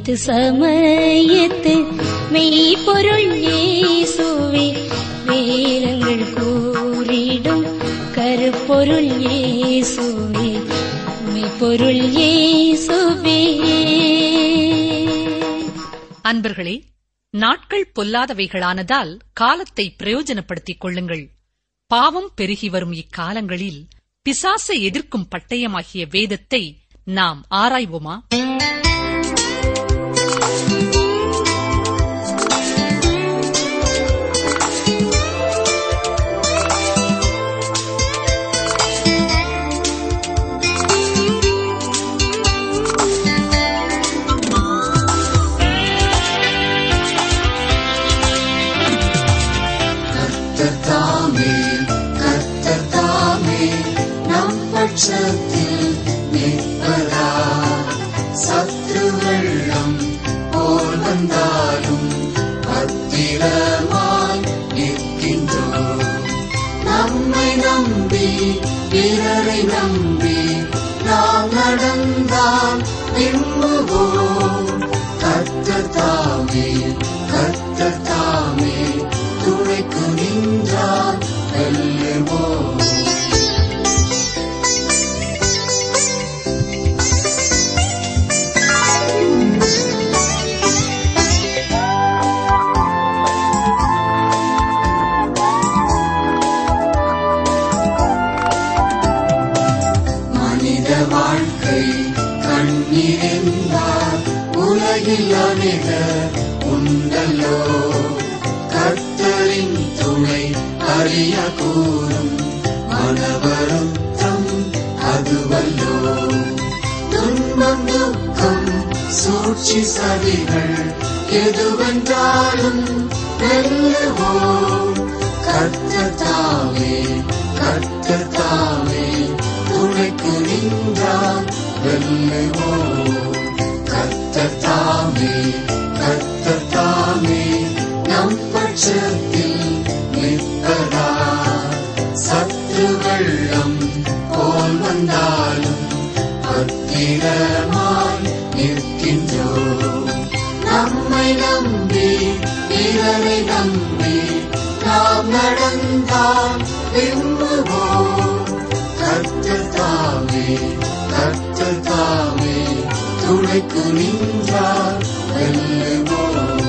ஏத்து சமயத்து மெய்ப்பொருள் இயேசுவே வேதங்கள் கூறிடும் கருப்பொருள் இயேசுவே மெய்ப்பொருள் இயேசுவே அன்பர்களே நாட்கள் பொல்லாதவைகளானதால் காலத்தை பிரயோஜனப்படுத்திக் கொள்ளுங்கள் பாவம் பெருகி வரும் இக்காலங்களில் பிசாசை எதிர்க்கும் பட்டயமாகிய வேதத்தை நாம் ஆராய்வோமா கர்த்தத்தாமே கர்த்தத்தாமே நம் பட்சத்தில் நிற்பதா சத்ரு வெள்ளம் போல் வந்தாலும் பத்திரமாய் நிற்கின்றோம் நம்மை நம்பி பிறரை நம்பி நாம் நடந்தால் விரும்புவோம் கர்த்தத்தாமே கர்த்தத்தாமே துணைக்கு நின்றால் வெல்லுவோம் மனித வாழ்க்கை கண்ணீர் என்பார் உலகில் அநேக உண்டல்லோ கர்த்தரின் துணை அறிய கூறும் மனவருத்தம் அதுவல்லோ துன்பம் துக்கம் சூழ்ச்சி சதிகள் எதுவென்றாலும் வெல்லுவோம் கர்த்தத்தாவே கர்த்தத்தாவே துணைக்கு நின்றால் வெல்லுவோம் கர்த்தத்தாமே கர்த்தத்தாமே நம் பட்சத்தில் நிற்பதா சத்ரு வெள்ளம் போல் வந்தாலும் பத்திரமாய் நிற்கின்றோம் நம்மை நம்பி பிறரை நம்பி நாம் நடந்தால் விரும்புவோம் கர்த்தத்தாமே கர்த்தத்தாமே துணைக்கு நின்றால் வெல்லுவோம்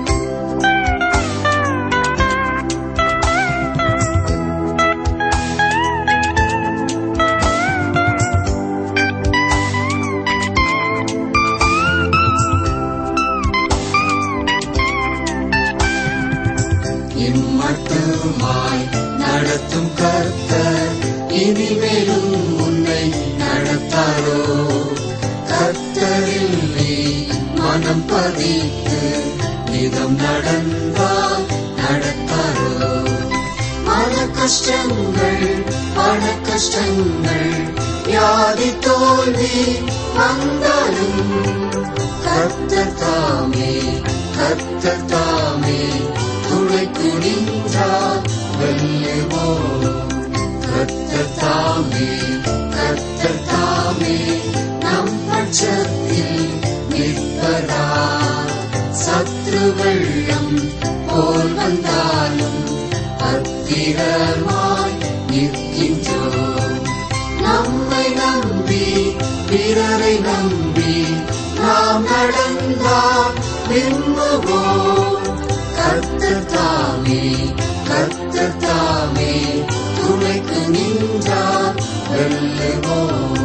இம்மட்டுமாய் நடத்தும் கர்த்தர் இனிமேலும் உன்னை நடத்தாரோ கர்த்தரில் நீ மனம் பதித்து நிதம் நடந்தால் நடத்தாரோ மன கஷ்டங்கள் பண கஷ்டங்கள் வியாதி தோல்வி வந்தாலும் கர்த்தத்தாமே கர்த்தத்தாமே துணைக்கு நின்றால் வெல்லுவோம் கர்த்தத்தாமே கர்த்தத்தாமே நம் பட்சத்தில் நிற்பதா சத்ரு வெள்ளம் போல் வந்தாலும் பத்திரமாய் நிற்கின்றோம் நம்மை நம்பி பிறரை நம்பி நாம் நடந்தால் விரும்புவோம் கர்த்தத்தாமே கர்த்தத்தாமே துணைக்கு நின்றால் வெல்லுவோம்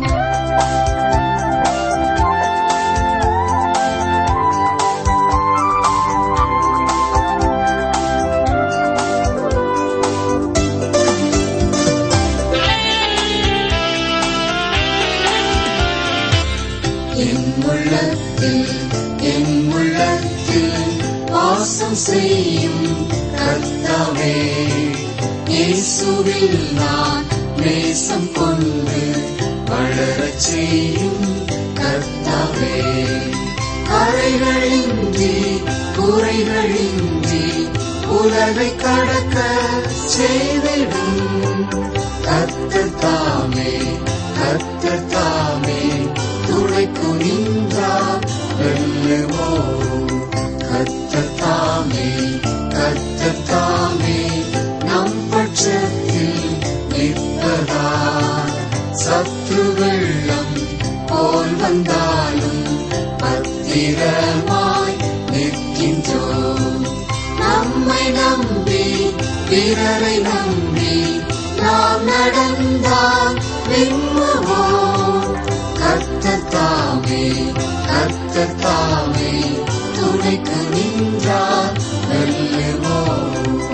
என் உள்ளத்தில் என் உள்ளத்தில் வாசம் செய்யும் கர்த்தாவே இயேசுவில் நான் நேசம் கொண்டு வளரச் செய்யும் கர்த்தாவே கரைகளின்றி குறைகளின்றி உலகை கடக்க செய்திடும் கர்த்தத்தாமே கர்த்தத்தாமே துணைக்கு நின்றார் வெல்லுவோம் சத்ரு வெள்ளம் போல் வந்தாலும் பத்திரமாய் நிற்கின்றோம் நம்மை நம்பி பிறரை நம்பி நாம் நடந்தால் வெல்லுவோம் கர்த்தத்தாமே கர்த்தத்தாமே துணைக்கு நின்றால் வெல்லுவோம்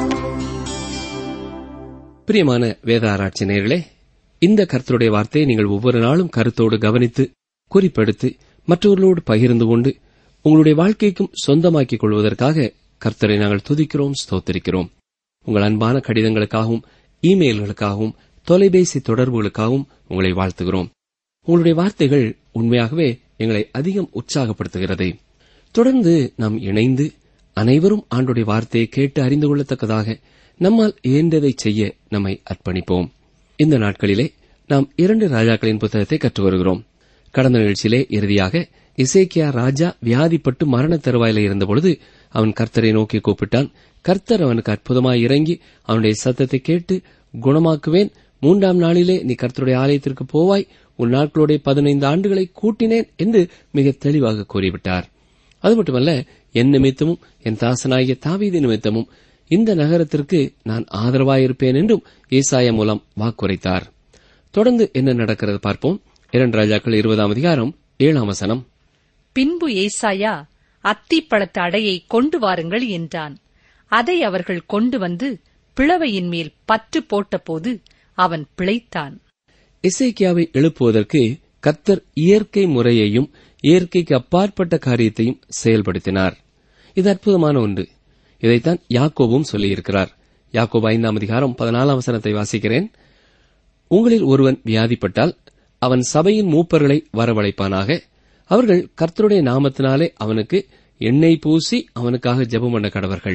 பிரியமான வேத ஆராய்ச்சி நேயர்களே இந்த கர்த்தருடைய வார்த்தையை நீங்கள் ஒவ்வொரு நாளும் கருத்தோடு கவனித்து குறிப்பெடுத்து மற்றவர்களோடு பகிர்ந்து கொண்டு உங்களுடைய வாழ்க்கைக்கும் சொந்தமாக்கிக் கொள்வதற்காக கர்த்தரை நாங்கள் துதிக்கிறோம் ஸ்தோத்திரிக்கிறோம் உங்கள் அன்பான கடிதங்களுக்காகவும் இமெயில்களுக்காகவும் தொலைபேசி தொடர்புகளுக்காகவும் உங்களை வாழ்த்துகிறோம் உங்களுடைய வார்த்தைகள் உண்மையாகவே எங்களை அதிகம் உற்சாகப்படுத்துகிறது தொடர்ந்து நாம் இணைந்து அனைவரும் ஆண்டுடைய வார்த்தையை கேட்டு அறிந்து கொள்ளத்தக்கதாக நம்மால் இயன்றதை செய்ய நம்மை அர்ப்பணிப்போம் இந்த நாட்களிலே நாம் இரண்டு ராஜாக்களின் புத்தகத்தை கற்று வருகிறோம் கடந்த நிகழ்ச்சியிலே இறுதியாக இசைக்கியா ராஜா வியாதிப்பட்டு மரண தருவாயில இருந்தபொழுது அவன் கர்த்தரை நோக்கி கூப்பிட்டான் கர்த்தர் அவனுக்கு அற்புதமாய் இறங்கி அவனுடைய சத்தத்தை கேட்டு குணமாக்குவேன் மூன்றாம் நாளிலே நீ கர்த்தருடைய ஆலயத்திற்கு போவாய் உன் நாட்களுடைய பதினைந்து ஆண்டுகளை கூட்டினேன் என்று மிக தெளிவாக கூறிவிட்டார் அது மட்டுமல்ல என் நிமித்தமும் என் தாசனாகிய தாவீது நிமித்தமும் இந்த நகரத்திற்கு நான் ஆதரவாயிருப்பேன் என்றும் ஏசாயா மூலம் வாக்குரைத்தார் தொடர்ந்து என்ன நடக்கிறது பார்ப்போம் இரண்டு ராஜாக்கள் இருபதாம் அதிகாரம் ஏழாம் வசனம் பின்பு ஏசாயா அத்திப்பழத்து அடையை கொண்டு வாருங்கள் என்றான் அதை அவர்கள் கொண்டு வந்து பிளவையின் மேல் பற்று போட்டபோது அவன் பிழைத்தான் இசைக்கியாவை எழுப்புவதற்கு கர்த்தர் இயற்கை முறையையும் இயற்கைக்கு அப்பாற்பட்ட காரியத்தையும் செயல்படுத்தினார் இது அற்புதமான ஒன்று இதைத்தான் யாக்கோபும் சொல்லியிருக்கிறார் யாக்கோபு ஐந்தாம் அதிகாரம் பதினாலாம் வசனத்தை வாசிக்கிறேன் உங்களில் ஒருவன் வியாதிப்பட்டால் அவன் சபையின் மூப்பர்களை வரவழைப்பானாக அவர்கள் கர்த்தருடைய நாமத்தினாலே அவனுக்கு எண்ணெய் பூசி அவனுக்காக ஜெபம் பண்ண கடவர்கள்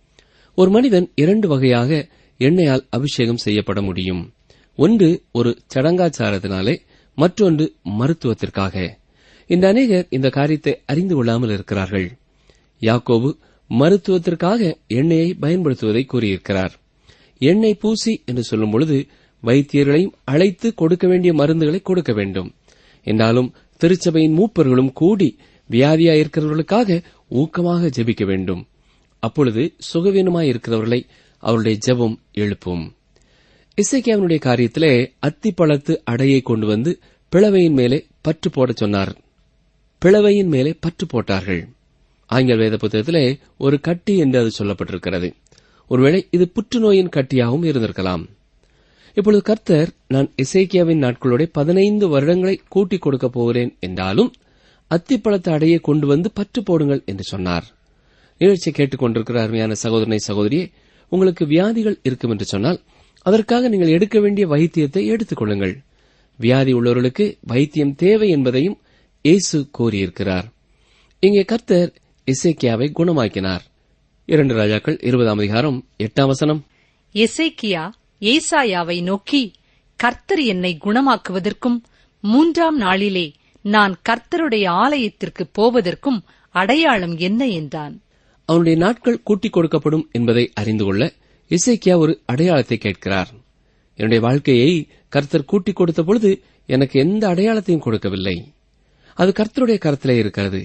ஒரு மனிதன் இரண்டு வகையாக எண்ணெயால் அபிஷேகம் செய்யப்பட முடியும் ஒன்று ஒரு சடங்காச்சாரத்தினாலே மற்றொன்று மருத்துவத்திற்காக இந்த அநேகர் இந்த காரியத்தை அறிந்து கொள்ளாமல் இருக்கிறார்கள் யாக்கோபு மருத்துவத்திற்காக எண்ணெயை பயன்படுத்துவதை கூறியிருக்கிறார் எண்ணெய் பூசி என்று சொல்லும் பொழுது வைத்தியர்களையும் அழைத்து கொடுக்க வேண்டிய மருந்துகளை கொடுக்க வேண்டும் என்றாலும் திருச்சபையின் மூப்பர்களும் கூடி வியாதியாயிருக்கிறவர்களுக்காக ஊக்கமாக ஜெபிக்க வேண்டும் அப்பொழுது சுகவீனமாயிருக்கிறவர்களை அவருடைய ஜெபம் எழுப்பும் இசைக்கியாவினுடைய காரியத்திலே அத்திப்பழத்து அடையை கொண்டு வந்து பிளவையின் மேலே பற்று போடச் சொன்னார் பிளவையின் மேலே பற்று போட்டார்கள் ஆங்கில வேத புத்தகத்திலே ஒரு கட்டி என்று அது சொல்லப்பட்டிருக்கிறது ஒருவேளை இது புற்றுநோயின் கட்டியாகவும் இருந்திருக்கலாம் இப்பொழுது கர்த்தர் நான் இசைக்கியாவின் நாட்களோட பதினைந்து வருடங்களை கூட்டிக் கொடுக்கப் போகிறேன் என்றாலும் அத்திப்பழத்து அடையை கொண்டு வந்து பற்று போடுங்கள் என்று சொன்னார் நிகழ்ச்சியை கேட்டுக் கொண்டிருக்கிற அருமையான சகோதரனை சகோதரியே உங்களுக்கு வியாதிகள் இருக்கும் என்று சொன்னால் அதற்காக நீங்கள் எடுக்க வேண்டிய வைத்தியத்தை எடுத்துக் கொள்ளுங்கள் வியாதி உள்ளவர்களுக்கு வைத்தியம் தேவை என்பதையும் இயேசு கூறியிருக்கிறார் இங்கே கர்த்தர் இசைக்கியாவை குணமாக்கினார் இரண்டு ராஜாக்கள் இருபதாம் அதிகாரம் எட்டாம் வசனம் எசேக்கியா ஏசாயாவை நோக்கி கர்த்தர் என்னை குணமாக்குவதற்கும் மூன்றாம் நாளிலே நான் கர்த்தருடைய ஆலயத்திற்கு போவதற்கும் அடையாளம் என்ன என்றான் அவனுடைய நாட்கள் கூட்டிக் கொடுக்கப்படும் என்பதை அறிந்து கொள்ள இசைக்கியா ஒரு அடையாளத்தை கேட்கிறார் என்னுடைய வாழ்க்கையை கர்த்தர் கூட்டிக் கொடுத்த பொழுது எனக்கு எந்த அடையாளத்தையும் கொடுக்கவில்லை அது கர்த்தருடைய கருத்திலே இருக்கிறது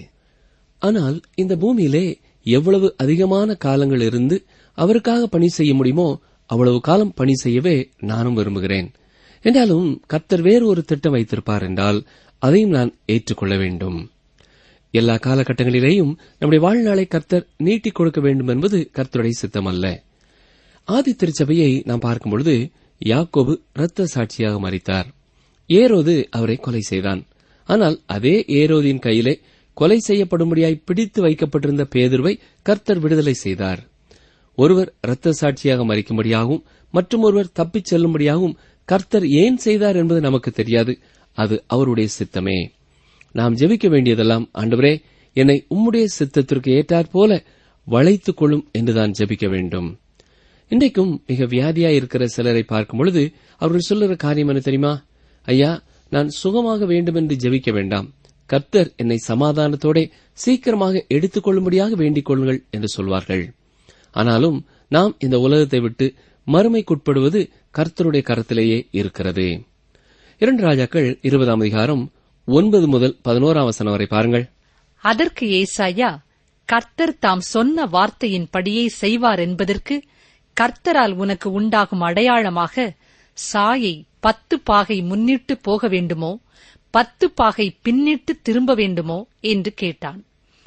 ஆனால் இந்த பூமியிலே எவ்வளவு அதிகமான காலங்கள் இருந்து அவருக்காக பணி செய்ய முடியுமோ அவ்வளவு காலம் பணி செய்யவே நானும் விரும்புகிறேன் என்றாலும் கர்த்தர் வேறு ஒரு திட்டம் வைத்திருப்பார் என்றால் அதையும் நான் ஏற்றுக்கொள்ள வேண்டும் எல்லா காலகட்டங்களிலேயும் நம்முடைய வாழ்நாளை கர்த்தர் நீட்டிக் கொடுக்க வேண்டும் என்பது கர்த்தருடைய சித்தம் அல்ல ஆதி திருச்சபையை நாம் பார்க்கும் பொழுது யாக்கோபு இரத்த சாட்சியாக மறித்தார் ஏரோது அவரை கொலை செய்தான் ஆனால் அதே ஏரோதின் கையிலே கொலை செய்யப்படும்படியாய் பிடித்து வைக்கப்பட்டிருந்த பேதுருவை கர்த்தர் விடுதலை செய்தார் ஒருவர் இரத்த சாட்சியாக மறிக்கும்படியாகவும் மற்றும் ஒருவர் தப்பிச் செல்லும்படியாகவும் கர்த்தர் ஏன் செய்தார் என்பது நமக்கு தெரியாது அது அவருடைய சித்தமே நாம் ஜெபிக்க வேண்டியதெல்லாம் ஆண்டவரே என்னை உம்முடைய சித்தத்திற்கு ஏற்றாற் போல வளைத்துக் கொள்ளும் என்றுதான் ஜெபிக்க வேண்டும் இன்றைக்கும் மிக வியாதியாய் இருக்கிற சிலரை பார்க்கும் பொழுது அவர்கள் சொல்லுற காரியம் என்ன தெரியுமா ஐயா நான் சுகமாக வேண்டும் என்று ஜெபிக்க வேண்டாம் கர்த்தர் என்னை சமாதானத்தோட சீக்கிரமாக எடுத்துக் கொள்ளும்படியாக வேண்டிக் கொள்ளுங்கள் என்று சொல்வார்கள் ஆனாலும் நாம் இந்த உலகத்தை விட்டு மறுமைக்குட்படுவது கர்த்தருடைய கரத்திலேயே இருக்கிறது இரண்டு ராஜாக்கள் இருபதாம் அதிகாரம் ஒன்பது முதல் பதினோராம் வசனம் வரை பாருங்கள் அதற்கு ஏசாயா கர்த்தர் தாம் சொன்ன வார்த்தையின்படியே செய்வார் என்பதற்கு கர்த்தரால் உனக்கு உண்டாகும் அடையாளமாக சாயை பத்து பாகை முன்னிட்டு போக வேண்டுமோ பத்து பாகை பின்னிட்டு திரும்ப வேண்டுமோ என்று கேட்டான்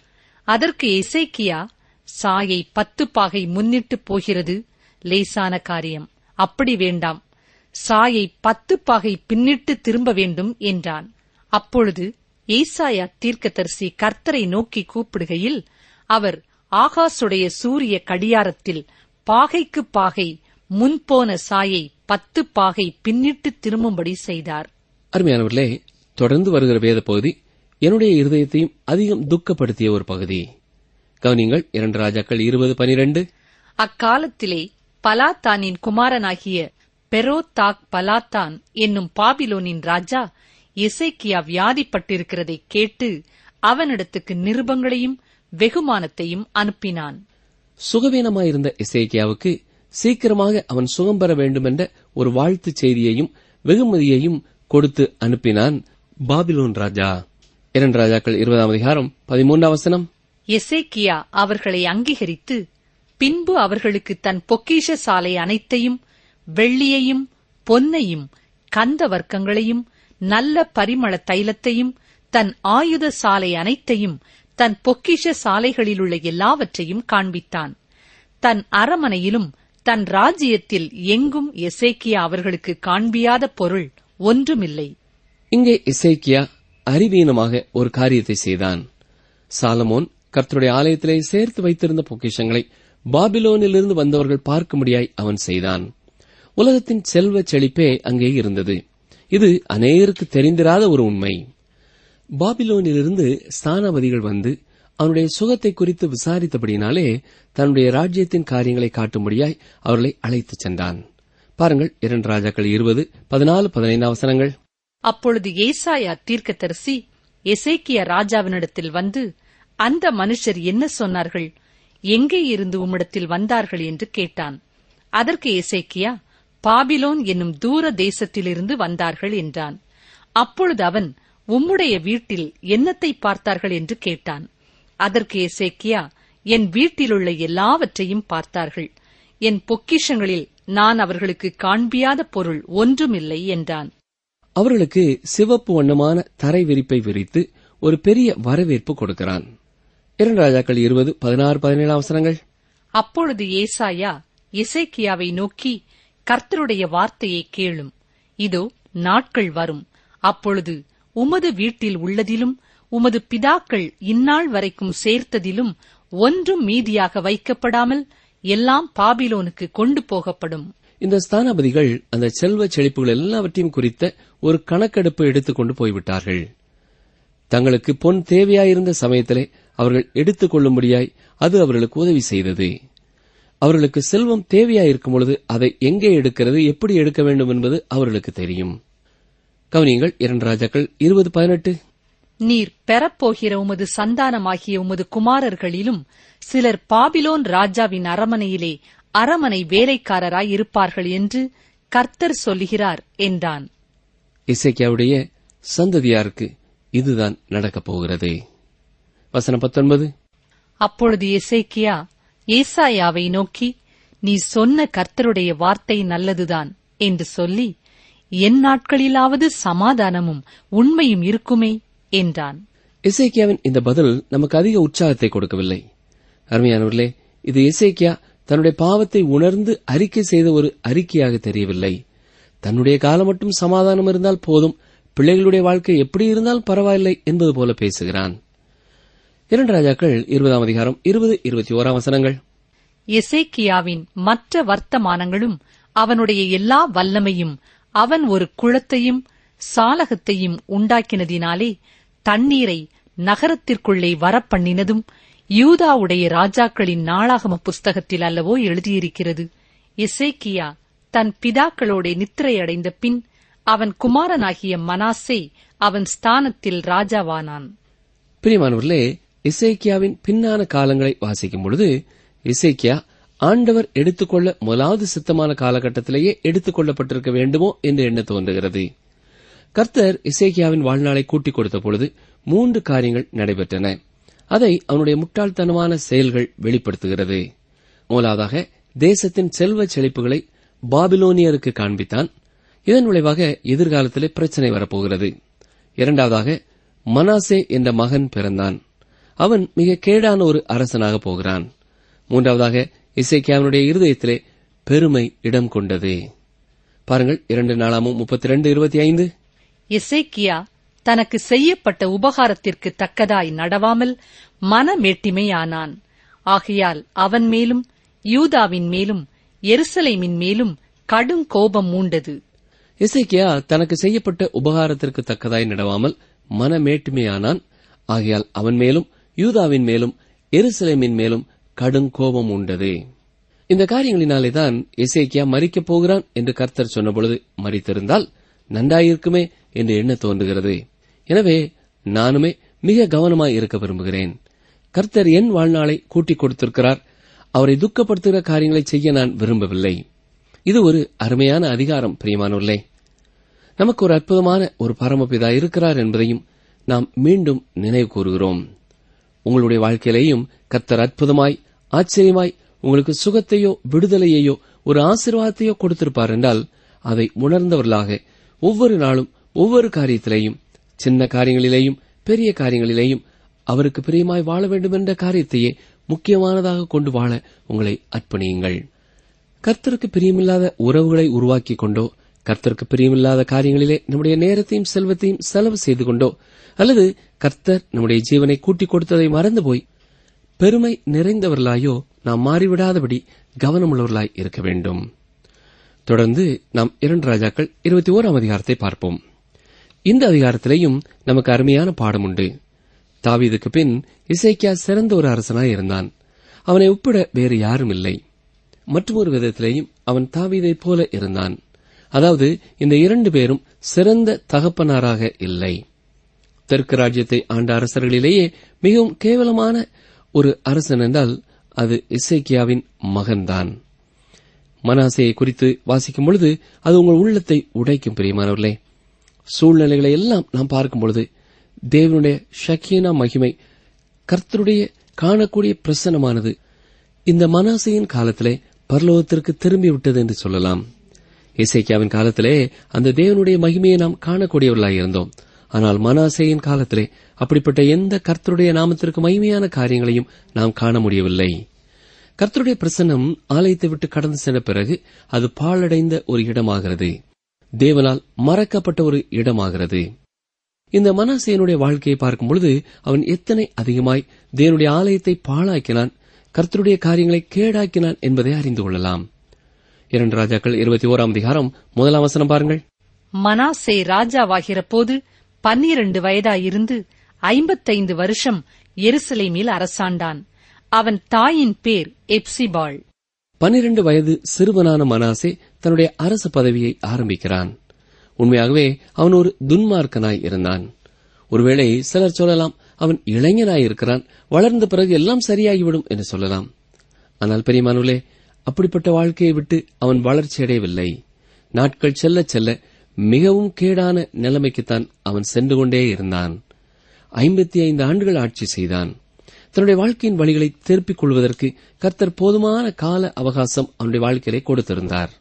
அதற்கு எசேக்கியா சாயை பத்து பாகை முன்னிட்டு போகிறது லேசான காரியம் அப்படி வேண்டாம் சாயை பத்து பாகை பின்னிட்டு திரும்ப வேண்டும் என்றான் அப்பொழுது ஏசாயா தீர்க்கதரிசி கர்த்தரை நோக்கி கூப்பிடுகையில் அவர் ஆகாசுடைய சூரிய கடியாரத்தில் பாகைக்கு பாகை முன்போன சாயை பத்து பாகை பின்னிட்டு திரும்பும்படி செய்தார் அருமையானவர்களே தொடர்ந்து வருகிற வேத பகுதி என்னுடைய இருதயத்தையும் அதிகம் துக்கப்படுத்திய ஒரு பகுதி கவனிங்கள் இரண்டு ராஜாக்கள் இருபது பனிரெண்டு அக்காலத்திலே பலாத்தானின் குமாரனாகிய பெரோத்தாக் பலாத்தான் என்னும் பாபிலோனின் ராஜா எசேக்கியா வியாதிப்பட்டிருக்கிறதை கேட்டு அவனிடத்துக்கு நிருபங்களையும் வெகுமானத்தையும் அனுப்பினான் சுகவீனமாயிருந்த இசைக்கியாவுக்கு சீக்கிரமாக அவன் சுகம் பெற வேண்டும் என்ற ஒரு வாழ்த்துச் செய்தியையும் வெகுமதியையும் கொடுத்து அனுப்பினான் பாபிலோன் ராஜா இரண்டு ராஜாக்கள் இருபதாம் அதிகாரம் பதிமூன்றாம் வசனம் எசேக்கியா அவர்களை அங்கீகரித்து பின்பு அவர்களுக்கு தன் பொக்கிஷ சாலை அனைத்தையும் வெள்ளியையும் பொன்னையும் கந்த வர்க்கங்களையும் நல்ல பரிமள தைலத்தையும் தன் ஆயுத சாலை அனைத்தையும் தன் பொக்கிஷ சாலைகளிலுள்ள எல்லாவற்றையும் காண்பித்தான் தன் அரமனையிலும் தன் ராஜ்யத்தில் எங்கும் எசேக்கியா அவர்களுக்கு காண்பியாத பொருள் ஒன்றுமில்லை இங்கே இசைக்கியா அறிவீனமாக ஒரு காரியத்தை செய்தான் சாலமோன் கர்த்தருடைய ஆலயத்திலே சேர்த்து வைத்திருந்த பொக்கிஷங்களை பாபிலோனிலிருந்து வந்தவர்கள் பார்க்கும்படியாய் அவன் செய்தான் உலகத்தின் செல்வ செழிப்பே அங்கே இருந்தது இது அநேகருக்கு தெரிந்திராத ஒரு உண்மை பாபிலோனிலிருந்து ஸ்தானபதிகள் வந்து அவனுடைய சுகத்தை குறித்து விசாரித்தபடினாலே தன்னுடைய ராஜ்யத்தின் காரியங்களை காட்டும்படியாய் அவர்களை அழைத்துச் சென்றான் பாருங்கள் இரண்டு ராஜாக்கள் இருபது பதினாலு பதினைந்து அவசரங்கள் அப்பொழுது ஏசாயா தீர்க்கதரிசி எசேக்கிய ராஜாவினிடத்தில் வந்து அந்த மனுஷர் என்ன சொன்னார்கள் எங்கே இருந்து உம்மிடத்தில் வந்தார்கள் என்று கேட்டான் அதற்கு எசேக்கியா பாபிலோன் என்னும் தூர தேசத்திலிருந்து வந்தார்கள் என்றான் அப்பொழுது அவன் உம்முடைய வீட்டில் என்னத்தை பார்த்தார்கள் என்று கேட்டான் அதற்கு எசேக்கியா என் வீட்டிலுள்ள எல்லாவற்றையும் பார்த்தார்கள் என் பொக்கிஷங்களில் நான் அவர்களுக்கு காண்பியாத பொருள் ஒன்றுமில்லை என்றான் அவர்களுக்கு சிவப்பு வண்ணமான தரை விரிப்பை விரித்து ஒரு பெரிய வரவேற்பு கொடுக்கிறான் இரண்டு ராஜாக்கள் இருபது பதினாறு பதினேழு அவசரங்கள் அப்பொழுது ஏசாயா எசேக்கியாவை நோக்கி கர்த்தருடைய வார்த்தையை கேளும் இதோ நாட்கள் வரும் அப்பொழுது உமது வீட்டில் உள்ளதிலும் உமது பிதாக்கள் இந்நாள் வரைக்கும் சேர்த்ததிலும் ஒன்றும் மீதியாக வைக்கப்படாமல் எல்லாம் பாபிலோனுக்கு கொண்டு போகப்படும் இந்த ஸ்தானாபதிகள் அந்த செல்வ செழிப்புகள் எல்லாவற்றையும் குறித்த ஒரு கணக்கெடுப்பு எடுத்துக்கொண்டு போய்விட்டார்கள் தங்களுக்கு பொன் தேவையாயிருந்த சமயத்திலே அவர்கள் எடுத்துக் கொள்ளும்படியாய் அது அவர்களுக்கு உதவி செய்தது அவர்களுக்கு செல்வம் தேவையாயிருக்கும் பொழுது அதை எங்கே எடுக்கிறது எப்படி எடுக்க வேண்டும் என்பது அவர்களுக்கு தெரியும் கவனியங்கள் இரண்டு ராஜாக்கள் இருபது பதினெட்டு நீர் பெறப்போகிற உமது சந்தானமாகிய உமது குமாரர்களிலும் சிலர் பாபிலோன் ராஜாவின் அரமனையிலே அரமனை வேலைக்காரராய் இருப்பார்கள் என்று கர்த்தர் சொல்லுகிறார் என்றான் இசைக்கியாவுடைய சந்ததியாருக்கு இதுதான் நடக்கப் போகிறது வசனம் பத்தொன்பது அப்பொழுது எசேக்கியா ஏசாயாவை நோக்கி நீ சொன்ன கர்த்தருடைய வார்த்தை நல்லதுதான் என்று சொல்லி என் நாட்களிலாவது சமாதானமும் உண்மையும் இருக்குமே என்றான் இசைக்கியாவின் இந்த பதில் நமக்கு அதிக உற்சாகத்தை கொடுக்கவில்லை அருமையானவர்களே இது இசைக்கியா தன்னுடைய பாவத்தை உணர்ந்து அறிக்கை செய்த ஒரு அறிக்கையாக தெரியவில்லை தன்னுடைய காலம் மட்டும் சமாதானம் இருந்தால் போதும் பிள்ளைகளுடைய வாழ்க்கை எப்படி இருந்தால் பரவாயில்லை என்பது போல பேசுகிறான் இரண்டு ராஜாக்கள் இருபதாம் அதிகாரம் இருபது இருபத்தி ஓராம் வசனங்கள் எசேக்கியாவின் மற்ற வர்த்தமானங்களும் அவனுடைய எல்லா வல்லமையும் அவன் ஒரு குளத்தையும் சாலகத்தையும் உண்டாக்கினதினாலே தண்ணீரை நகரத்திற்குள்ளே வரப்பண்ணினதும் யூதாவுடைய ராஜாக்களின் நாளாகம புஸ்தகத்தில் அல்லவோ எழுதியிருக்கிறது எசேக்கியா தன் பிதாக்களோட நித்திரையடைந்த பின் அவன் குமாரனாகிய மனாசே அவன் ஸ்தானத்தில் ராஜாவானான் பிரியமானவர்களே இசைக்கியாவின் பின்னான காலங்களை வாசிக்கும் பொழுது இசைக்கியா ஆண்டவர் எடுத்துக்கொள்ள முதலாவது சித்தமான காலகட்டத்திலேயே எடுத்துக்கொள்ளப்பட்டிருக்க வேண்டுமோ என்று எண்ண தோன்றுகிறது கர்த்தர் இசைக்கியாவின் வாழ்நாளை கூட்டிக் கொடுத்த பொழுது மூன்று காரியங்கள் நடைபெற்றன அதை அவனுடைய முட்டாள்தனமான செயல்கள் வெளிப்படுத்துகிறது முதலாவதாக தேசத்தின் செல்வச் செழிப்புகளை பாபிலோனியருக்கு காண்பித்தான் இதன் விளைவாக எதிர்காலத்திலே பிரச்சனை வரப்போகிறது இரண்டாவதாக மனாசே என்ற மகன் பிறந்தான் அவன் மிக கேடான ஒரு அரசனாக போகிறான் மூன்றாவதாக இசைக்கியாவினுடைய இருதயத்திலே பெருமை இடம் கொண்டது பாருங்கள் இரண்டு நாளாமும் முப்பத்தி ரெண்டு இருபத்தி ஐந்து எசேக்கியா தனக்கு செய்யப்பட்ட உபகாரத்திற்கு தக்கதாய் நடவாமல் மனமேட்டிமையானான் ஆகையால் அவன் மேலும் யூதாவின் மேலும் எருசலேமின் மேலும் கடும் கோபம் மூண்டது இசைக்கியா தனக்கு செய்யப்பட்ட உபகாரத்திற்கு தக்கதாய் நடவாமல் மனமேட்டுமையானான் ஆகையால் அவன் மேலும் யூதாவின் மேலும் எருசலேமின் மேலும் கடும் கோபம் உண்டது இந்த காரியங்களினாலேதான் இசைக்கியா மறிக்கப் போகிறான் என்று கர்த்தர் சொன்னபொழுது மறித்திருந்தால் நன்றாயிருக்குமே என்று எண்ண தோன்றுகிறது எனவே நானுமே மிக கவனமாய் இருக்க விரும்புகிறேன் கர்த்தர் என் வாழ்நாளை கூட்டிக் கொடுத்திருக்கிறார் அவரை துக்கப்படுத்துகிற காரியங்களை செய்ய நான் விரும்பவில்லை இது ஒரு அருமையான அதிகாரம் பிரியமானவர்களே நமக்கு ஒரு அற்புதமான ஒரு பரமபிதா இருக்கிறார் என்பதையும் நாம் மீண்டும் நினைவு கூறுகிறோம் உங்களுடைய வாழ்க்கையிலேயும் கர்த்தர் அற்புதமாய் ஆச்சரியமாய் உங்களுக்கு சுகத்தையோ விடுதலையையோ ஒரு ஆசீர்வாதத்தையோ கொடுத்திருப்பார் என்றால் அதை உணர்ந்தவர்களாக ஒவ்வொரு நாளும் ஒவ்வொரு காரியத்திலேயும் சின்ன காரியங்களிலேயும் பெரிய காரியங்களிலேயும் அவருக்கு பிரியமாய் வாழ வேண்டும் என்ற காரியத்தையே முக்கியமானதாக கொண்டு வாழ உங்களை அர்ப்பணியுங்கள் கர்த்தருக்கு பிரியமில்லாத உறவுகளை உருவாக்கிக் கொண்டோ கர்த்தருக்கு பிரியமில்லாத காரியங்களிலே நம்முடைய நேரத்தையும் செல்வத்தையும் செலவு செய்து கொண்டோ அல்லது கர்த்தர் நம்முடைய ஜீவனை கூட்டிக் கொடுத்ததை மறந்து போய் பெருமை நிறைந்தவர்களாயோ நாம் மாறிவிடாதபடி கவனமுள்ளவர்களாய் இருக்க வேண்டும் தொடர்ந்து நாம் இரண்டு ராஜாக்கள் இருபத்தி ஓராம் அதிகாரத்தை பார்ப்போம் இந்த அதிகாரத்திலேயும் நமக்கு அருமையான பாடம் உண்டு தாவீதுக்கு பின் இசைக்கியா சிறந்த ஒரு அரசனாய் இருந்தான் அவனை ஒப்பிட வேறு யாரும் இல்லை மற்றொரு விதத்திலேயும் அவன் தாவீதைப் போல இருந்தான் அதாவது இந்த இரண்டு பேரும் சிறந்த தகப்பனாராக இல்லை தெற்கு ராஜ்யத்தை ஆண்ட அரசர்களிலேயே மிகவும் கேவலமான ஒரு அரசன் என்றால் அது இசைக்கியாவின் மகன்தான் மனாசையை குறித்து வாசிக்கும் பொழுது அது உங்கள் உள்ளத்தை உடைக்கும் பிரியமானவர்களே சூழ்நிலைகளை எல்லாம் நாம் பார்க்கும் பொழுது தேவனுடைய ஷக்கீனா மகிமை கர்த்தருடைய காணக்கூடிய பிரசனமானது இந்த மனாசையின் காலத்திலே பரலோகத்திற்கு திரும்பிவிட்டது என்று சொல்லலாம் இசைக்கியாவின் காலத்திலே அந்த தேவனுடைய மகிமையை நாம் காணக்கூடியவர்களாய் இருந்தோம் ஆனால் மனாசேயின் காலத்திலே அப்படிப்பட்ட எந்த கர்த்தருடைய நாமத்திற்கு மகிமையான காரியங்களையும் நாம் காண முடியவில்லை கர்த்தருடைய பிரசன்னம் ஆலயத்தை விட்டு கடந்து சென்ற பிறகு அது பாழடைந்த ஒரு இடமாகிறது தேவனால் மறக்கப்பட்ட ஒரு இடமாகிறது இந்த மனாசேயனுடைய வாழ்க்கையை பார்க்கும் பொழுது அவன் எத்தனை அதிகமாய் தேவனுடைய ஆலயத்தை பாழாக்கினான் கர்த்தருடைய காரியங்களை கேடாக்கினான் என்பதை அறிந்து கொள்ளலாம் இரண்டு ராஜாக்கள் இருபத்தி ஓராம் அதிகாரம் முதலாம் வசனம் பாருங்கள் மனாசே ராஜாவாகிற போது பன்னிரண்டு வயதாயிருந்து ஐம்பத்தைந்து வருஷம் எருசலேமில் அரசாண்டான் அவன் தாயின் பேர் எப்சிபாள் பன்னிரண்டு வயது சிறுவனான மனாசே தன்னுடைய அரச பதவியை ஆரம்பிக்கிறான் உண்மையாகவே அவன் ஒரு துன்மார்க்கனாய் இருந்தான் ஒருவேளை சிலர் சொல்லலாம் அவன் இளைஞனாய் இருக்கிறான் வளர்ந்த பிறகு எல்லாம் சரியாகிவிடும் என்று சொல்லலாம் ஆனால் பெரியமானுலே அப்படிப்பட்ட வாழ்க்கையை விட்டு அவன் வளர்ச்சியடையவில்லை நாட்கள் செல்ல செல்ல மிகவும் கேடான நிலைமைக்குத்தான் அவன் சென்று கொண்டே இருந்தான் ஐம்பத்தி ஐந்து ஆண்டுகள் ஆட்சி செய்தான் தன்னுடைய வாழ்க்கையின் வழிகளை திருப்பிக் கொள்வதற்கு கர்த்தர் போதுமான கால அவகாசம் அவனுடைய வாழ்க்கையிலே கொடுத்திருந்தார்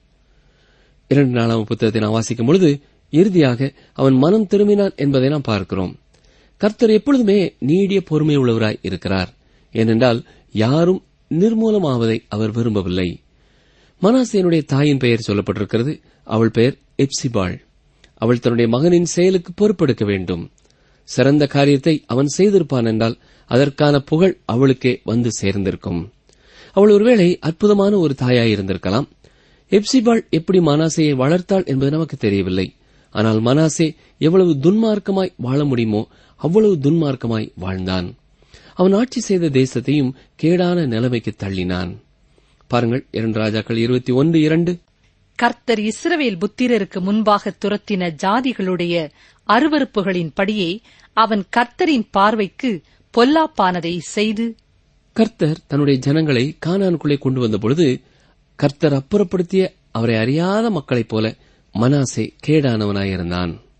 இரண்டு நாளாம் புத்தகத்தை நாம் வாசிக்கும் பொழுது இறுதியாக அவன் மனம் திரும்பினான் என்பதை நாம் பார்க்கிறோம் கர்த்தர் எப்பொழுதுமே நீடிய பொறுமை உள்ளவராய் இருக்கிறார் ஏனென்றால் யாரும் நிர்மூலமாவதை அவர் விரும்பவில்லை மனாசேனுடைய தாயின் பெயர் சொல்லப்பட்டிருக்கிறது அவள் பெயர் எப்சிபாள் அவள் தன்னுடைய மகனின் செயலுக்கு பொறுப்பெடுக்க வேண்டும் சிறந்த காரியத்தை அவன் செய்திருப்பான் என்றால் அதற்கான புகழ் அவளுக்கே வந்து சேர்ந்திருக்கும் அவள் ஒருவேளை அற்புதமான ஒரு தாயாய் இருந்திருக்கலாம் எப்சிபாள் எப்படி மனாசையை வளர்த்தாள் என்பது நமக்கு தெரியவில்லை ஆனால் மனாசே எவ்வளவு துன்மார்க்கமாய் வாழ முடியுமோ அவ்வளவு துன்மார்க்கமாய் வாழ்ந்தான் அவன் ஆட்சி செய்த தேசத்தையும் கேடான நிலைமைக்கு தள்ளினான் பாருங்கள் இரண்டு ராஜாக்கள் இருபத்தி ஒன்று இரண்டு கர்த்தர் இஸ்ரவேல் புத்திரருக்கு முன்பாக துரத்தின ஜாதிகளுடைய அருவருப்புகளின் படியே அவன் கர்த்தரின் பார்வைக்கு பொல்லாப்பானதை செய்து கர்த்தர் தன்னுடைய ஜனங்களை கானானுக்குள்ளே கொண்டு வந்தபொழுது கர்த்தர் அப்புறப்படுத்திய அவரை அறியாத மக்களைப் போல மனாசே கேடானவனாயிருந்தான்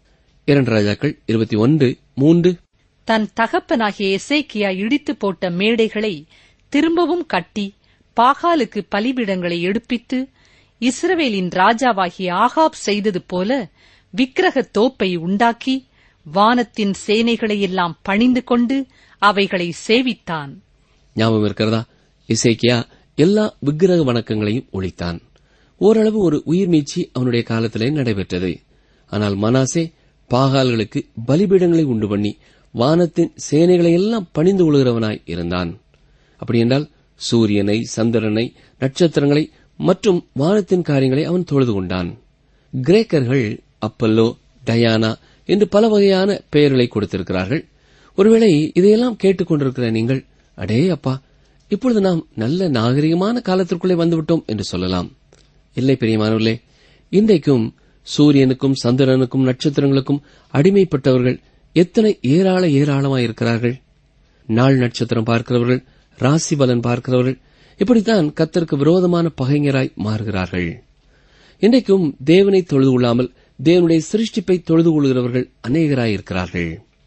இரண்டு ராஜாக்கள் இருபத்தி ஒன்று மூன்று தன் தகப்பனாகிய எசேக்கியா இடித்து போட்ட மேடைகளை திரும்பவும் கட்டி பாகாலுக்கு பலிபீடங்களை எடுப்பித்து இஸ்ரவேலின் ராஜாவாகிய ஆகாப் செய்தது போல விக்கிரக தோப்பை உண்டாக்கி வானத்தின் சேனைகளை எல்லாம் பணிந்து கொண்டு அவைகளை சேவித்தான் ஞாபகம் இருக்கிறதா இசைக்கியா எல்லா விக்கிரக வணக்கங்களையும் ஒழித்தான் ஓரளவு ஒரு உயிர் மீட்சி அவனுடைய காலத்திலே நடைபெற்றது ஆனால் மனாசே பாகால்களுக்கு பலிபீடங்களை உண்டு பண்ணி வானத்தின் சேனைகளை எல்லாம் பணிந்து கொள்கிறவனாய் இருந்தான் அப்படியென்றால் சூரியனை சந்திரனை நட்சத்திரங்களை மற்றும் வானத்தின் காரியங்களை அவன் தொழுது கொண்டான் கிரேக்கர்கள் அப்பல்லோ டயானா என்று பல வகையான பெயர்களை கொடுத்திருக்கிறார்கள் ஒருவேளை இதையெல்லாம் கேட்டுக்கொண்டிருக்கிற நீங்கள் அடே அப்பா இப்பொழுது நாம் நல்ல நாகரிகமான காலத்திற்குள்ளே வந்துவிட்டோம் என்று சொல்லலாம் இல்லை பெரியமானவர்களே இன்றைக்கும் சூரியனுக்கும் சந்திரனுக்கும் நட்சத்திரங்களுக்கும் அடிமைப்பட்டவர்கள் எத்தனை ஏராள ஏராளமாயிருக்கிறார்கள் நாள் நட்சத்திரம் பார்க்கிறவர்கள் ராசி பலன் பார்க்கிறவர்கள் இப்படித்தான் கத்தருக்கு விரோதமான பகைஞராய் மாறுகிறார்கள் இன்றைக்கும் தேவனை தொழுது கொள்ளாமல் தேவனுடைய சிருஷ்டிப்பை தொழுது கொள்கிறவர்கள் அநேகராயிருக்கிறார்கள்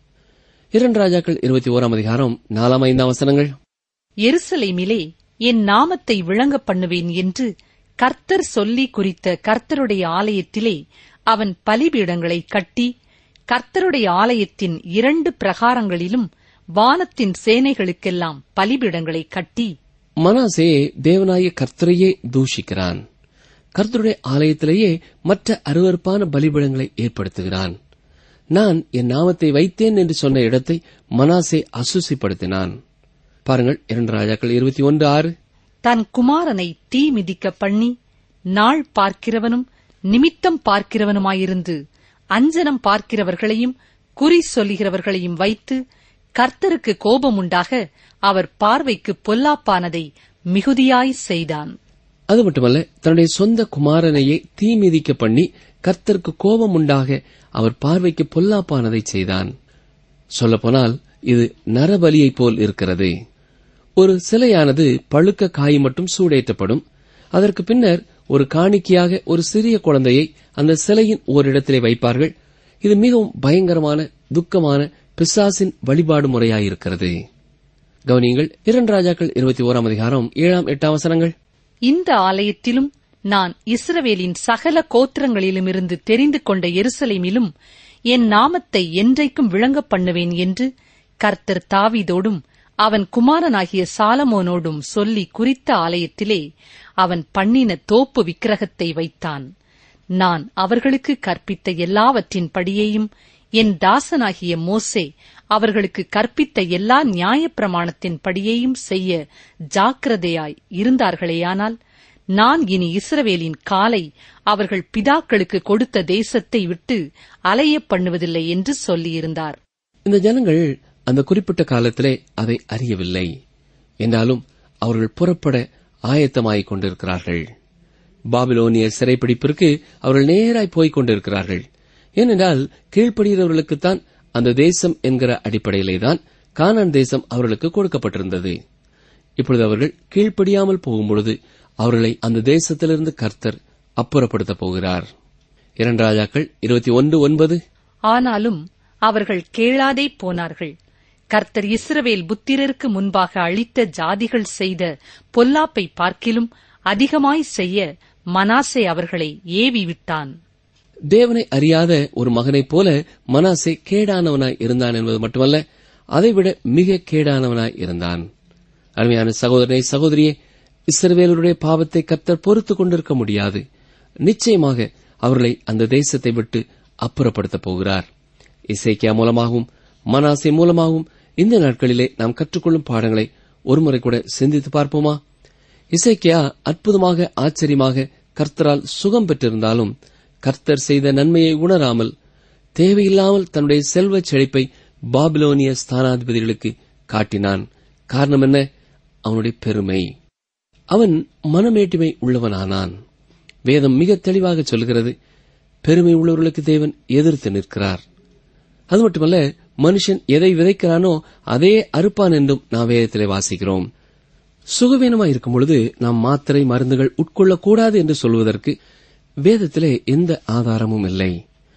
இரண்டு ராஜாக்கள் இருபத்தி ஓராம் அதிகாரம் நாலாம் ஐந்தாம் வசனங்கள் எருசலேமிலே என் நாமத்தை விளங்க பண்ணுவேன் என்று கர்த்தர் சொல்லி குறித்த கர்த்தருடைய ஆலயத்திலே அவன் பலிபீடங்களை கட்டி கர்த்தருடைய ஆலயத்தின் இரண்டு பிரகாரங்களிலும் வானத்தின் சேனைகளுக்கெல்லாம் பலிபீடங்களை கட்டி மனாசே தேவனாய கர்த்தரையே தூஷிக்கிறான் கர்த்தருடைய ஆலயத்திலேயே மற்ற அருவருப்பான பலிபீடங்களை ஏற்படுத்துகிறான் நான் என் நாமத்தை வைத்தேன் என்று சொன்ன இடத்தை மனாசே அசுசிப்படுத்தினான் பாருங்கள் இரண்டு ராஜாக்கள் இருபத்தி ஒன்று ஆறு தன் குமாரனை தீ மிதிக்க பண்ணி நாள் பார்க்கிறவனும் நிமித்தம் பார்க்கிறவனுமாயிருந்து அஞ்சனம் பார்க்கிறவர்களையும் குறி சொல்லுகிறவர்களையும் வைத்து கர்த்தருக்கு கோபம் உண்டாக அவர் பார்வைக்கு பொல்லாப்பானதை மிகுதியாய் செய்தான் அது மட்டுமல்ல தன்னுடைய சொந்த குமாரனையே தீ மிதிக்க பண்ணி கர்த்தருக்கு கோபம் உண்டாக அவர் பார்வைக்கு பொல்லாப்பானதை செய்தான் சொல்லப்போனால் இது நரபலியைப் போல் இருக்கிறது ஒரு சிலையானது பழுக்க காய் மட்டும் சூடேற்றப்படும் அதற்கு பின்னர் ஒரு காணிக்கையாக ஒரு சிறிய குழந்தையை அந்த சிலையின் ஓரிடத்திலே வைப்பார்கள் இது மிகவும் பயங்கரமான துக்கமான பிசாசின் வழிபாடு முறையாயிருக்கிறது கவனியங்கள் இரண்டு ராஜாக்கள் இருபத்தி ஓராம் அதிகாரம் ஏழாம் எட்டாம் வசனங்கள் இந்த ஆலயத்திலும் நான் இஸ்ரவேலின் சகல கோத்திரங்களிலுமிருந்து தெரிந்து கொண்ட எருசலேமிலும் என் நாமத்தை என்றைக்கும் விளங்கப் பண்ணுவேன் என்று கர்த்தர் தாவீதோடும் அவன் குமாரனாகிய சாலமோனோடும் சொல்லி குறித்த ஆலயத்திலே அவன் பண்ணின தோப்பு விக்கிரகத்தை வைத்தான் நான் அவர்களுக்கு கற்பித்த எல்லாவற்றின் படியையும் என் தாசனாகிய மோசே அவர்களுக்கு கற்பித்த எல்லா நியாயப்பிரமாணத்தின் படியையும் செய்ய ஜாக்கிரதையாய் இருந்தார்களேயானால் நான் இனி இஸ்ரவேலின் காலை அவர்கள் பிதாக்களுக்கு கொடுத்த தேசத்தை விட்டு அலைய பண்ணுவதில்லை என்று சொல்லியிருந்தார் இந்த ஜனங்கள் அந்த குறிப்பிட்ட காலத்திலே அதை அறியவில்லை என்றாலும் அவர்கள் புறப்பட ஆயத்தமாகிக் கொண்டிருக்கிறார்கள் பாபிலோனிய சிறைப்பிடிப்பிற்கு அவர்கள் நேராய் போய்க் கொண்டிருக்கிறார்கள் ஏனென்றால் கீழ்ப்படுகிறவர்களுக்குத்தான் அந்த தேசம் என்கிற அடிப்படையிலேதான் கானான் தேசம் அவர்களுக்கு கொடுக்கப்பட்டிருந்தது இப்பொழுது அவர்கள் கீழ்ப்படியாமல் போகும்பொழுது அவர்களை அந்த தேசத்திலிருந்து கர்த்தர் அப்புறப்படுத்தப் போகிறார் இரண்டு ராஜாக்கள் இருபத்தி ஒன்று ஒன்பது ஆனாலும் அவர்கள் கேளாதே போனார்கள் கர்த்தர் இஸ்ரவேல் புத்திரருக்கு முன்பாக அளித்த ஜாதிகள் செய்த பொல்லாப்பை பார்க்கிலும் அதிகமாய் செய்ய மனாசே அவர்களை ஏவி விட்டான் தேவனை அறியாத ஒரு மகனைப் போல மனாசே கேடானவனாய் இருந்தான் என்பது மட்டுமல்ல அதைவிட மிக கேடானவனாய் இருந்தான் அருமையான சகோதரனை சகோதரியே இஸ்ரவேலருடைய பாவத்தை கர்த்தர் பொறுத்துக் கொண்டிருக்க முடியாது நிச்சயமாக அவர்களை அந்த தேசத்தை விட்டு அப்புறப்படுத்தப் போகிறார் இசைக்கியா மூலமாகவும் மனாசே மூலமாகவும் இந்த நாட்களிலே நாம் கற்றுக்கொள்ளும் பாடங்களை ஒருமுறை கூட சிந்தித்து பார்ப்போமா இசைக்கியா அற்புதமாக ஆச்சரியமாக கர்த்தரால் சுகம் பெற்றிருந்தாலும் கர்த்தர் செய்த நன்மையை உணராமல் தேவையில்லாமல் தன்னுடைய செல்வச் செழிப்பை பாபிலோனிய ஸ்தானாதிபதிகளுக்கு காட்டினான் காரணம் என்ன அவனுடைய பெருமை அவன் மனமேட்டுமை உள்ளவனானான் வேதம் மிக தெளிவாக சொல்கிறது பெருமை உள்ளவர்களுக்கு தேவன் எதிர்த்து நிற்கிறார் அது மட்டுமல்ல மனுஷன் எதை விதைக்கிறானோ அதே அறுப்பான் என்றும் நாம் வேதத்திலே வாசிக்கிறோம் சுகவீனமாய் இருக்கும் பொழுது நாம் மாத்திரை மருந்துகள் உட்கொள்ளக்கூடாது என்று சொல்வதற்கு வேதத்திலே எந்த ஆதாரமும் இல்லை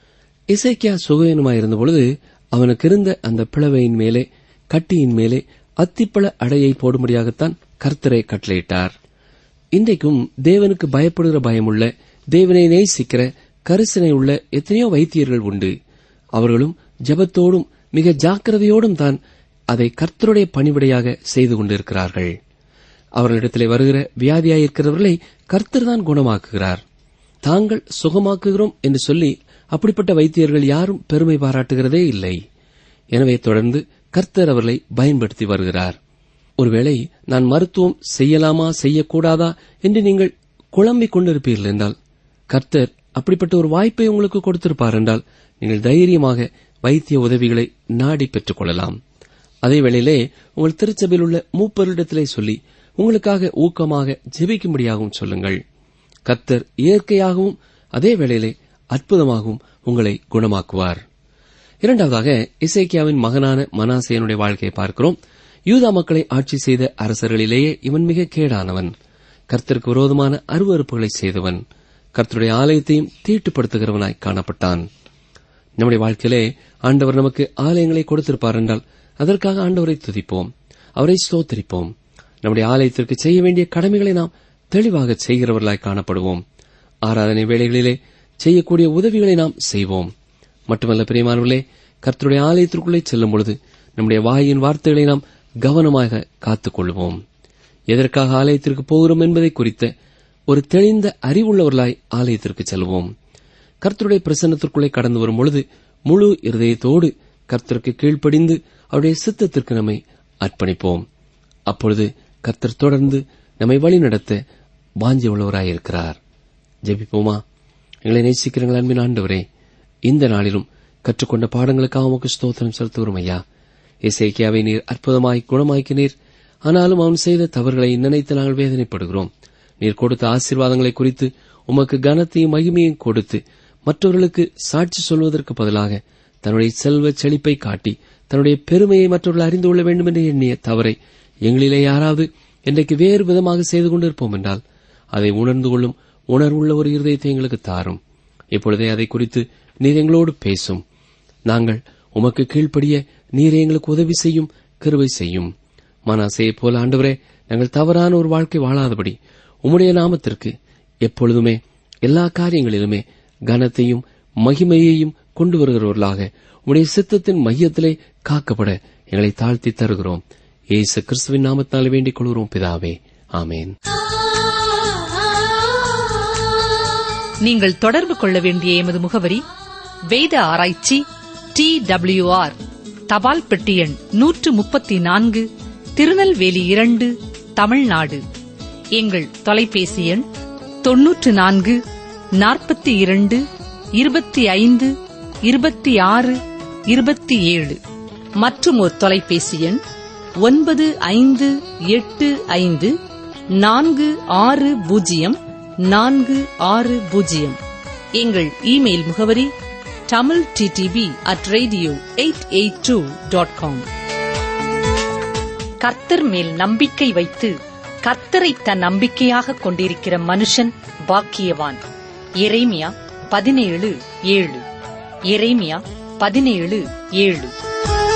இசைக்கியா சுகவீனமாயிருந்த பொழுது அவனுக்கு இருந்த அந்த பிளவையின் மேலே கட்டியின் மேலே அத்திப்பழ அடையை போடும்படியாகத்தான் கர்த்தரை கட்டளையிட்டார் இன்றைக்கும் தேவனுக்கு பயப்படுகிற பயமுள்ள தேவனை நேசிக்கிற கரிசனை உள்ள எத்தனையோ வைத்தியர்கள் உண்டு அவர்களும் ஜெபத்தோடும் மிக ஜாக்கிரதையோடும் தான் அதை கர்த்தருடைய பணிவிடையாக செய்து கொண்டிருக்கிறார்கள் அவர்களிடத்திலே வருகிற வியாதியாயிருக்கிறவர்களை கர்த்தர் தான் குணமாக்குகிறார் தாங்கள் சுகமாக்குகிறோம் என்று சொல்லி அப்படிப்பட்ட வைத்தியர்கள் யாரும் பெருமை பாராட்டுகிறதே இல்லை எனவே தொடர்ந்து கர்த்தர் அவர்களை பயன்படுத்தி வருகிறார் ஒருவேளை நான் மருத்துவம் செய்யலாமா செய்யக்கூடாதா என்று நீங்கள் குழம்பிக் கொண்டிருப்பீர்கள் என்றால் கர்த்தர் அப்படிப்பட்ட ஒரு வாய்ப்பை உங்களுக்கு கொடுத்திருப்பார் என்றால் நீங்கள் தைரியமாக வைத்திய உதவிகளை நாடி பெற்றுக் கொள்ளலாம் அதே வேளையிலே உங்கள் திருச்சபையில் உள்ள மூப்பரிடத்திலே சொல்லி உங்களுக்காக ஊக்கமாக ஜெபிக்கும்படியாகவும் சொல்லுங்கள் கர்த்தர் இயற்கையாகவும் அதே வேளையிலே அற்புதமாகவும் உங்களை குணமாக்குவார் இரண்டாவதாக இசைக்கியாவின் மகனான மனாசேயனுடைய வாழ்க்கையை பார்க்கிறோம் யூதா மக்களை ஆட்சி செய்த அரசர்களிலேயே இவன் மிக கேடானவன் கர்த்தருக்கு விரோதமான அருவறுப்புகளை செய்தவன் கர்த்தருடைய ஆலயத்தையும் தீட்டுப்படுத்துகிறவனாய் காணப்பட்டான் நம்முடைய வாழ்க்கையிலே ஆண்டவர் நமக்கு ஆலயங்களை கொடுத்திருப்பார் என்றால் அதற்காக ஆண்டவரை துதிப்போம் அவரை ஸ்தோத்தரிப்போம் நம்முடைய ஆலயத்திற்கு செய்ய வேண்டிய கடமைகளை நாம் தெளிவாக செய்கிறவர்களாய் காணப்படுவோம் ஆராதனை வேளைகளிலே செய்யக்கூடிய உதவிகளை நாம் செய்வோம் மட்டுமல்ல பிரியமானவர்களே கர்த்தருடைய ஆலயத்திற்குள்ளே செல்லும் பொழுது நம்முடைய வாயின் வார்த்தைகளை நாம் கவனமாக காத்துக் கொள்வோம் எதற்காக ஆலயத்திற்கு போகிறோம் என்பதை குறித்த ஒரு தெளிந்த அறிவுள்ளவர்களாய் ஆலயத்திற்கு செல்வோம் கர்த்தருடைய பிரசன்னத்திற்குள்ளே கடந்து வரும் பொழுது முழு இருதயத்தோடு கர்த்தருக்கு கீழ்ப்படிந்து அவருடைய சித்தத்திற்கு நம்மை அர்ப்பணிப்போம் அப்பொழுது கர்த்தர் தொடர்ந்து நம்மை வழிநடத்த வாஞ்சி உள்ளவராயிருக்கிறார் ஜெபிப்போமா எங்களை நேசிக்கிறீங்கள் அன்பின் ஆண்டவரே இந்த நாளிலும் கற்றுக்கொண்ட பாடங்களுக்காக உமக்கு ஸ்தோத்திரம் செலுத்துகிறோம் ஐயா இசைக்கியாவை நீர் அற்புதமாய் குணமாக்கினீர் ஆனாலும் அவன் செய்த தவறுகளை நினைத்து நாங்கள் வேதனைப்படுகிறோம் நீர் கொடுத்த ஆசீர்வாதங்களை குறித்து உமக்கு கனத்தையும் மகிமையும் கொடுத்து மற்றவர்களுக்கு சாட்சி சொல்வதற்கு பதிலாக தன்னுடைய செல்வ செழிப்பை காட்டி தன்னுடைய பெருமையை மற்றவர்கள் அறிந்து கொள்ள வேண்டும் என்று எண்ணிய தவறை எங்களிலே யாராவது இன்றைக்கு வேறு விதமாக செய்து கொண்டிருப்போம் என்றால் அதை உணர்ந்து கொள்ளும் உணர்வுள்ள ஒரு இருதயத்தை எங்களுக்கு தாரும் இப்பொழுதே அதை குறித்து நீர் எங்களோடு பேசும் நாங்கள் உமக்கு கீழ்ப்படிய நீர் எங்களுக்கு உதவி செய்யும் கிருபை செய்யும் மனாசையைப் போல ஆண்டவரே நாங்கள் தவறான ஒரு வாழ்க்கை வாழாதபடி உம்முடைய நாமத்திற்கு எப்பொழுதுமே எல்லா காரியங்களிலுமே கனத்தையும் மகிமையையும் கொண்டு வருகிறவர்களாக உம்முடைய சித்தத்தின் மையத்திலே காக்கப்பட எங்களை தாழ்த்தி தருகிறோம் ஏசு கிறிஸ்துவின் நாமத்தால் வேண்டிக் கொள்கிறோம் பிதாவே ஆமேன் நீங்கள் தொடர்பு கொள்ள வேண்டிய எமது முகவரி வேத ஆராய்ச்சி டி ஆர் தபால் பெட்டி எண் நூற்று முப்பத்தி நான்கு திருநெல்வேலி இரண்டு தமிழ்நாடு எங்கள் தொலைபேசி எண் தொன்னூற்று நான்கு நாற்பத்தி இரண்டு இருபத்தி ஐந்து இருபத்தி ஆறு இருபத்தி ஏழு மற்றும் ஒரு தொலைபேசி எண் ஒன்பது ஐந்து எட்டு ஐந்து நான்கு ஆறு பூஜ்ஜியம் நான்கு ஆறு பூஜ்ஜியம் எங்கள் இமெயில் முகவரி Tamil DTP at radio eight eight two dot com கர்த்தர் மேல் நம்பிக்கை வைத்து கர்த்தரை தன் நம்பிக்கையாக கொண்டிருக்கிற மனுஷன் பாக்கியவான் எரேமியா பதினேழு ஏழு எரேமியா பதினேழு ஏழு